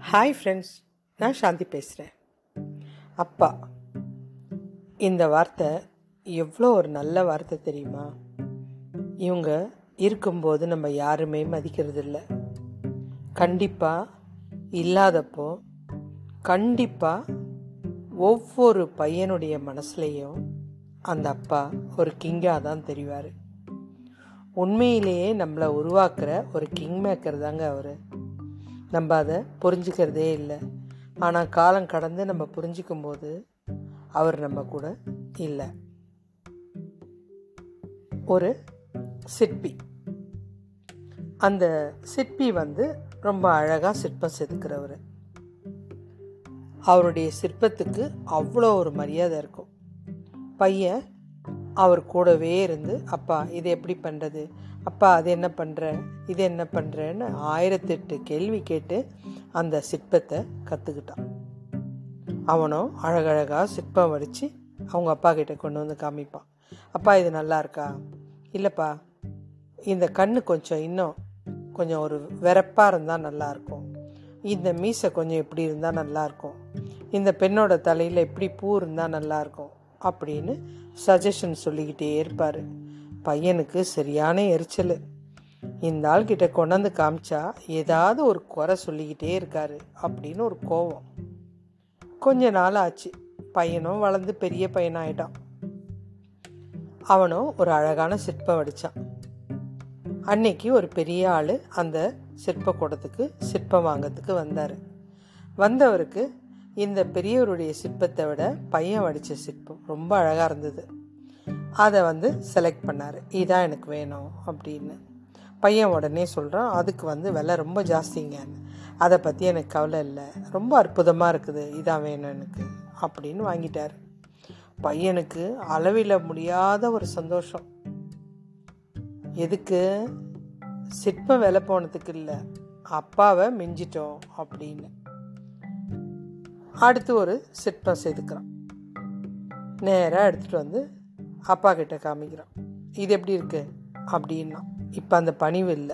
hi friends நான் சாந்தி பேசுகிறேன் அப்பா இந்த வார்த்தை எவ்வளோ ஒரு நல்ல வார்த்தை தெரியுமா இவங்க இருக்கும்போது நம்ம யாருமே மதிக்கிறது இல்லை கண்டிப்பாக இல்லாதப்போ கண்டிப்பாக ஒவ்வொரு பையனுடைய மனசுலையும் அந்த அப்பா ஒரு கிங்காக தான் தெரிவார் உண்மையிலேயே நம்மளை உருவாக்குற ஒரு கிங் மேக்கர் தாங்க அவர் நம்ம அதை புரிஞ்சுக்கிறதே இல்லை ஆனால் காலம் கடந்து நம்ம புரிஞ்சிக்கும் போது அவர் நம்ம கூட இல்லை ஒரு சிற்பி அந்த சிற்பி வந்து ரொம்ப அழகாக சிற்பம் செதுக்கிறவர் அவருடைய சிற்பத்துக்கு அவ்வளோ ஒரு மரியாதை இருக்கும் பையன் அவர் கூடவே இருந்து அப்பா இது எப்படி பண்ணுறது அப்பா அது என்ன பண்ணுற இது என்ன பண்ணுறேன்னு ஆயிரத்தெட்டு கேள்வி கேட்டு அந்த சிற்பத்தை கற்றுக்கிட்டான் அவனும் அழகழகாக சிற்பம் வடித்து அவங்க அப்பா கிட்ட கொண்டு வந்து காமிப்பான் அப்பா இது நல்லா இருக்கா இல்லைப்பா இந்த கண்ணு கொஞ்சம் இன்னும் கொஞ்சம் ஒரு வெறப்பாக இருந்தால் நல்லாயிருக்கும் இந்த மீசை கொஞ்சம் எப்படி இருந்தால் நல்லாயிருக்கும் இந்த பெண்ணோட தலையில் எப்படி பூ இருந்தால் நல்லாயிருக்கும் அப்படின்னு சஜஷன் சொல்லிக்கிட்டே இருப்பார் பையனுக்கு சரியான எரிச்சல் இந்த ஆள் கிட்ட கொண்டாந்து காமிச்சா ஏதாவது ஒரு குறை சொல்லிக்கிட்டே இருக்காரு அப்படின்னு ஒரு கோவம் கொஞ்ச நாள் ஆச்சு பையனும் வளர்ந்து பெரிய பையனாயிட்டான் அவனும் ஒரு அழகான சிற்பம் வடித்தான் அன்னைக்கு ஒரு பெரிய ஆள் அந்த சிற்ப கூடத்துக்கு சிற்பம் வாங்கிறதுக்கு வந்தார் வந்தவருக்கு இந்த பெரியவருடைய சிற்பத்தை விட பையன் வடித்த சிற்பம் ரொம்ப அழகாக இருந்தது அதை வந்து செலக்ட் பண்ணார் இதான் எனக்கு வேணும் அப்படின்னு பையன் உடனே சொல்கிறான் அதுக்கு வந்து விலை ரொம்ப ஜாஸ்திங்கன்னு அதை பற்றி எனக்கு கவலை இல்லை ரொம்ப அற்புதமாக இருக்குது இதான் வேணும் எனக்கு அப்படின்னு வாங்கிட்டார் பையனுக்கு அளவில் முடியாத ஒரு சந்தோஷம் எதுக்கு சிற்பம் விலை போனதுக்கு இல்லை அப்பாவை மிஞ்சிட்டோம் அப்படின்னு அடுத்து ஒரு சிற்பம் செதுக்கிறான் நேராக எடுத்துகிட்டு வந்து அப்பா கிட்ட காமிக்கிறான் இது எப்படி இருக்கு அப்படின்னா இப்போ அந்த பணிவு இல்லை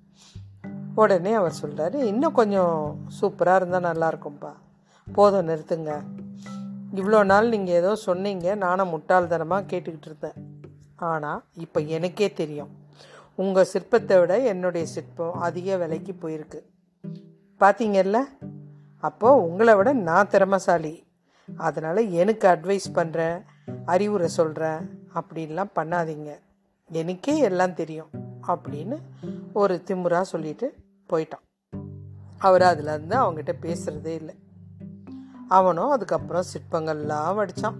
உடனே அவர் சொல்கிறாரு இன்னும் கொஞ்சம் சூப்பராக இருந்தால் நல்லாயிருக்கும்ப்பா போதும் நிறுத்துங்க இவ்வளோ நாள் நீங்கள் ஏதோ சொன்னீங்க நானும் முட்டாள்தனமாக கேட்டுக்கிட்டு இருந்தேன் ஆனால் இப்போ எனக்கே தெரியும் உங்கள் சிற்பத்தை விட என்னுடைய சிற்பம் அதிக விலைக்கு போயிருக்கு பார்த்தீங்கல்ல அப்போது உங்களை விட நான் திறமசாலி அதனால் எனக்கு அட்வைஸ் பண்ணுறேன் அறிவுரை சொல்கிறேன் அப்படின்லாம் பண்ணாதீங்க எனக்கே எல்லாம் தெரியும் அப்படின்னு ஒரு திமுறாக சொல்லிட்டு போயிட்டான் அவர் அதுலேருந்து அவங்ககிட்ட பேசுகிறதே இல்லை அவனும் அதுக்கப்புறம் சிற்பங்கள்லாம் வடித்தான்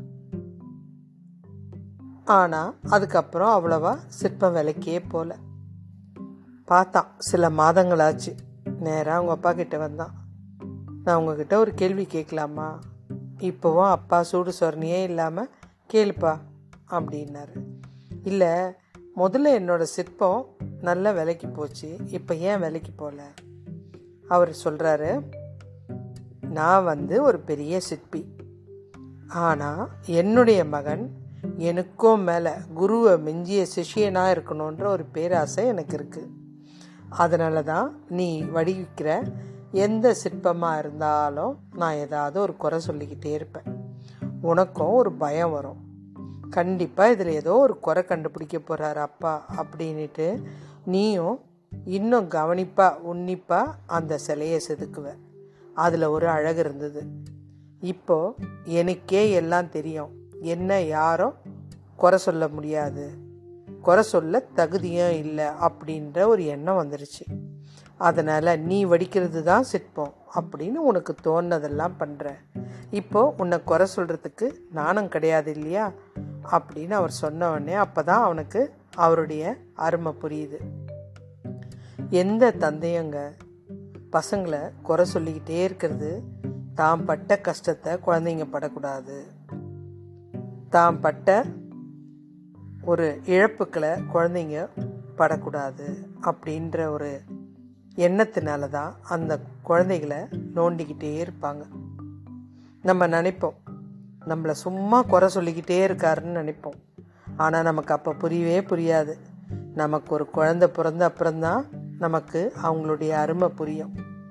ஆனால் அதுக்கப்புறம் அவ்வளவா சிற்பம் விலைக்கே போகல பார்த்தான் சில மாதங்களாச்சு நேராக அவங்க அப்பா கிட்ட வந்தான் நான் உங்ககிட்ட ஒரு கேள்வி கேட்கலாமா இப்போவும் அப்பா சூடு சொரணியே இல்லாமல் கேளுப்பா அப்படின்னாரு இல்லை முதல்ல என்னோட சிற்பம் நல்ல விலைக்கு போச்சு இப்போ ஏன் விலைக்கு போகல அவர் சொல்கிறாரு நான் வந்து ஒரு பெரிய சிற்பி ஆனால் என்னுடைய மகன் எனக்கும் மேலே குருவை மிஞ்சிய சிஷியனாக இருக்கணுன்ற ஒரு பேராசை எனக்கு இருக்குது அதனால தான் நீ வடிவிக்கிற எந்த சிற்பமாக இருந்தாலும் நான் ஏதாவது ஒரு குறை சொல்லிக்கிட்டே இருப்பேன் உனக்கும் ஒரு பயம் வரும் கண்டிப்பாக இதில் ஏதோ ஒரு குறை கண்டுபிடிக்க போகிறார் அப்பா அப்படின்ட்டு நீயும் இன்னும் கவனிப்பாக உன்னிப்பாக அந்த சிலையை செதுக்குவ அதில் ஒரு அழகு இருந்தது இப்போ எனக்கே எல்லாம் தெரியும் என்ன யாரும் குறை சொல்ல முடியாது குறை சொல்ல தகுதியும் இல்லை அப்படின்ற ஒரு எண்ணம் வந்துருச்சு அதனால் நீ வடிக்கிறது தான் சிற்பம் அப்படின்னு உனக்கு தோணுனதெல்லாம் பண்ணுற இப்போ உன்னை குறை சொல்கிறதுக்கு நாணம் கிடையாது இல்லையா அப்படின்னு அவர் சொன்ன உடனே அப்போ தான் அவனுக்கு அவருடைய அருமை புரியுது எந்த தந்தையங்க பசங்களை குறை சொல்லிக்கிட்டே இருக்கிறது தாம் பட்ட கஷ்டத்தை குழந்தைங்க படக்கூடாது தாம் பட்ட ஒரு இழப்புக்களை குழந்தைங்க படக்கூடாது அப்படின்ற ஒரு எண்ணத்தினால தான் அந்த குழந்தைகளை நோண்டிக்கிட்டே இருப்பாங்க நம்ம நினைப்போம் நம்மளை சும்மா குறை சொல்லிக்கிட்டே இருக்காருன்னு நினைப்போம் ஆனால் நமக்கு அப்போ புரியவே புரியாது நமக்கு ஒரு குழந்தை பிறந்த அப்புறம்தான் நமக்கு அவங்களுடைய அருமை புரியும்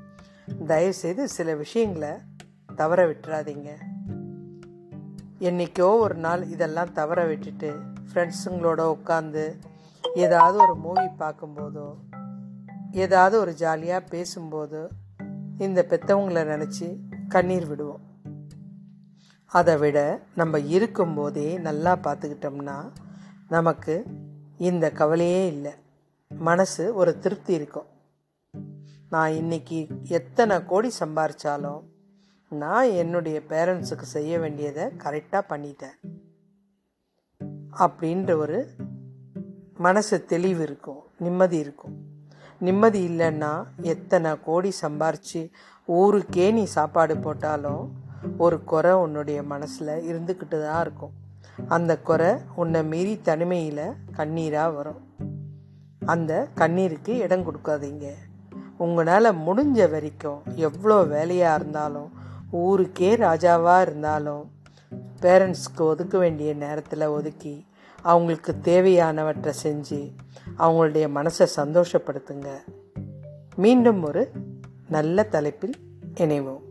தயவுசெய்து சில விஷயங்களை தவற விட்டுறாதீங்க என்னைக்கோ ஒரு நாள் இதெல்லாம் தவற விட்டுட்டு ஃப்ரெண்ட்ஸுங்களோட உட்காந்து ஏதாவது ஒரு மூவி பார்க்கும்போதோ ஏதாவது ஒரு ஜாலியாக பேசும்போதோ இந்த பெற்றவங்களை நினச்சி கண்ணீர் விடுவோம் அதை விட நம்ம இருக்கும்போதே நல்லா பார்த்துக்கிட்டோம்னா நமக்கு இந்த கவலையே இல்லை மனசு ஒரு திருப்தி இருக்கும் நான் இன்னைக்கு எத்தனை கோடி சம்பாரிச்சாலும் நான் என்னுடைய பேரண்ட்ஸுக்கு செய்ய வேண்டியதை கரெக்டாக பண்ணிட்டேன் அப்படின்ற ஒரு மனசு தெளிவு இருக்கும் நிம்மதி இருக்கும் நிம்மதி இல்லைன்னா எத்தனை கோடி சம்பாரித்து ஊருக்கே நீ சாப்பாடு போட்டாலும் ஒரு குறை உன்னுடைய மனசில் இருந்துக்கிட்டு தான் இருக்கும் அந்த குறை உன்னை மீறி தனிமையில் கண்ணீராக வரும் அந்த கண்ணீருக்கு இடம் கொடுக்காதீங்க உங்களால் முடிஞ்ச வரைக்கும் எவ்வளோ வேலையாக இருந்தாலும் ஊருக்கே ராஜாவாக இருந்தாலும் பேரண்ட்ஸ்க்கு ஒதுக்க வேண்டிய நேரத்தில் ஒதுக்கி அவங்களுக்கு தேவையானவற்றை செஞ்சு அவங்களுடைய மனசை சந்தோஷப்படுத்துங்க மீண்டும் ஒரு நல்ல தலைப்பில் இணைவோம்